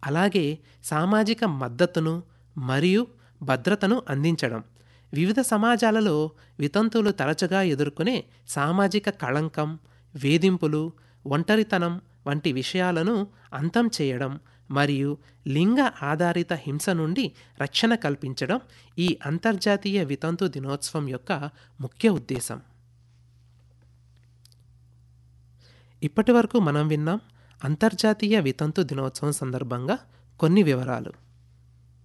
అలాగే సామాజిక మద్దతును మరియు భద్రతను అందించడం వివిధ సమాజాలలో వితంతువులు తరచుగా ఎదుర్కొనే సామాజిక కళంకం వేధింపులు ఒంటరితనం వంటి విషయాలను అంతం చేయడం మరియు లింగ ఆధారిత హింస నుండి రక్షణ కల్పించడం ఈ అంతర్జాతీయ వితంతు దినోత్సవం యొక్క ముఖ్య ఉద్దేశం ఇప్పటి వరకు మనం విన్నాం అంతర్జాతీయ వితంతు దినోత్సవం సందర్భంగా కొన్ని వివరాలు